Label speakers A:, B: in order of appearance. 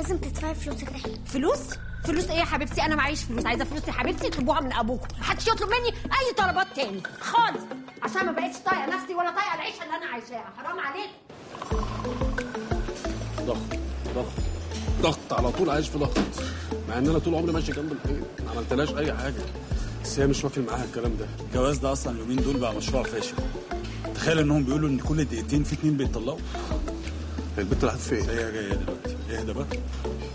A: لازم تدفعي فلوس الرحله
B: فلوس فلوس ايه يا حبيبتي انا معيش فلوس عايزه فلوس يا حبيبتي اطلبوها من ابوكم محدش يطلب مني اي طلبات تاني خالص عشان ما بقتش طايقه نفسي ولا طايقه العيشه اللي انا عايشاها حرام عليك
C: ضغط ضغط ضغط على طول عايش في ضغط مع ان انا طول عمري ماشي جنب الحيط ما عملتلاش اي حاجه بس هي مش واكل معاها الكلام ده
D: الجواز ده اصلا اليومين دول بقى مشروع فاشل تخيل انهم بيقولوا ان كل دقيقتين في اتنين بيتطلقوا
C: البنت راحت فين
D: هي جايه دلوقتي اهدى بقى